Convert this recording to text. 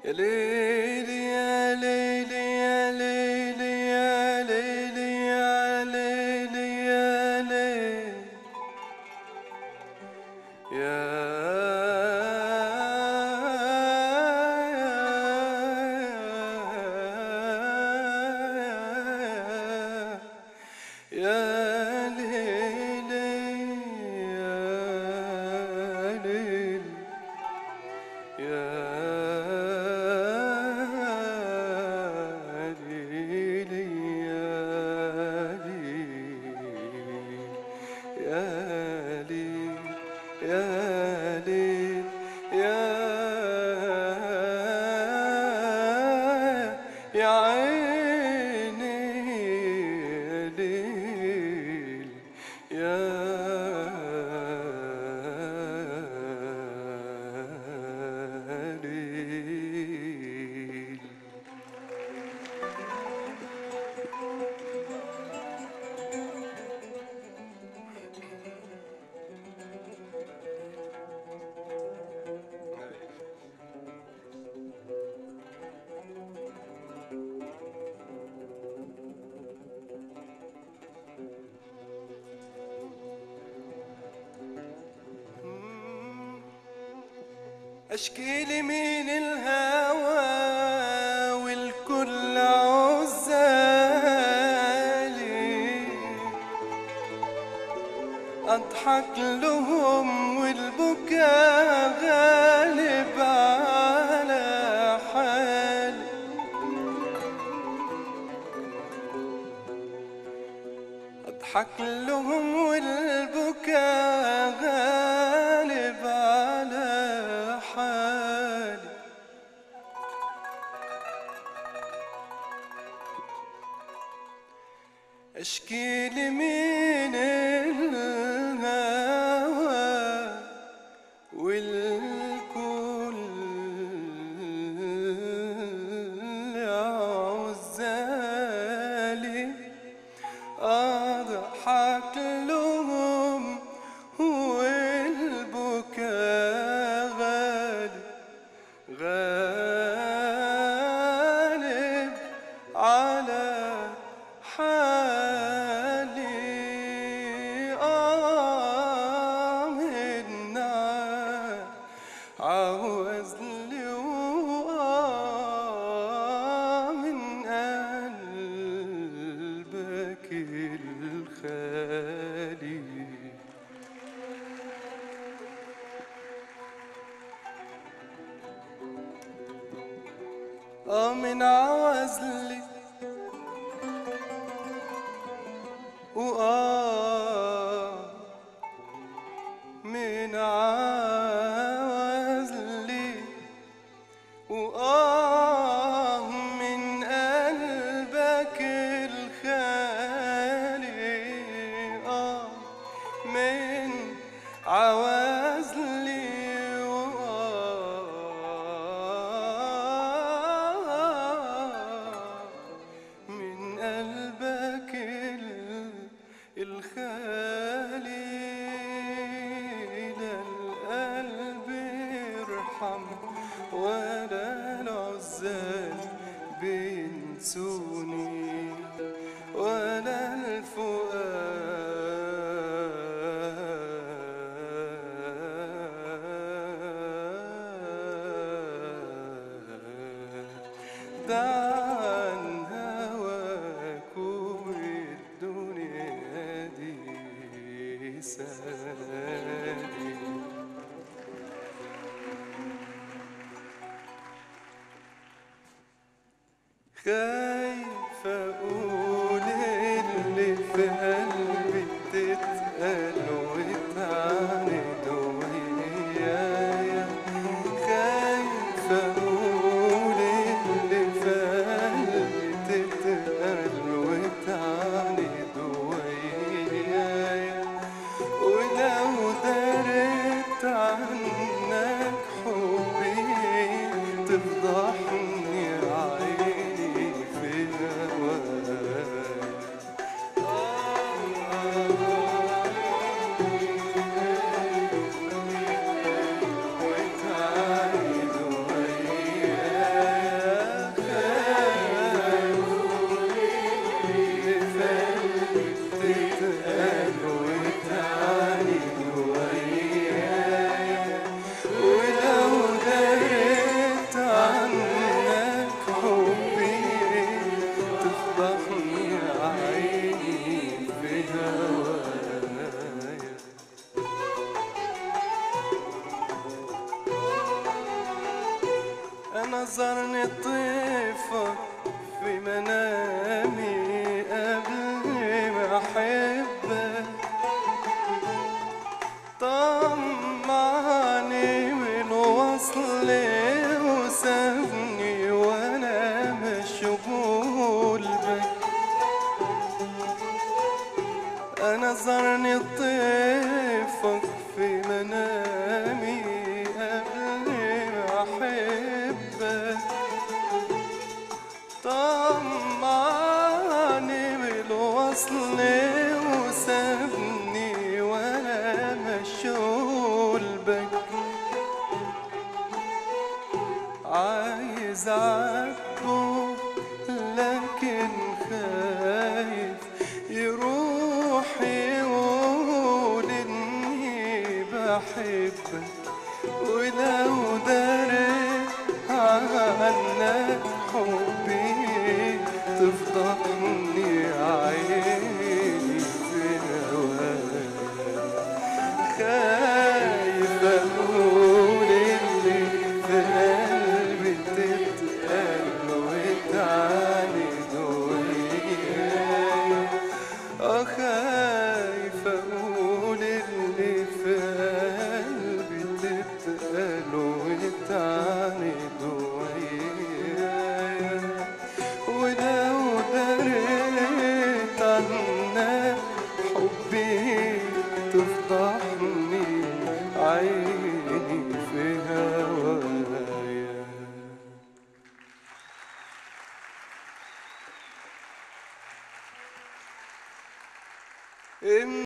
يا ليلي يا ليلي يا ليلي يا ليلي يا ليلي يا ليلي يا يا ليلي يا ليلي يا ليلي يا ليلي يا ليل يا ليل يا يا عيني يا ليل يا ليل اشكي لي من الهوى والكل عزالي اضحك لهم والبكاء غالب على حالي اضحك لهم والبكاء غالب على حالي اشكي لي من الهوى والكل عزالي أضحك لهم والبكاء غالي غالب على حالي آه من عاوز لي وآه من قلبك الخالي آه من عوزلي وآه من عوزلي وآه من قلبك الخالي آه من عوازلي وآه من قلبك ال- الخالي لا القلب يرحم ولا العزال بينسوني ولا الفؤاد دع عن هواك والدنيا دي سالي خايف اقول اللي في قلبي تتقال وتعاند ويايا خايف اقول اللي في قلبي تتقال وتعاند ويايا ولو دريت عنك حبي تفضحني عيني في زرني طيفك في منامي قبل ما احبك طمعني من وصلي وسابني وانا مشغول بك انا زرني طيفك في منامي قبل ما احبك طمعني بالوصل وسابني وانا مشغول بك عايز اعاتبه لكن خايف يروح يقول اني بحبك ولو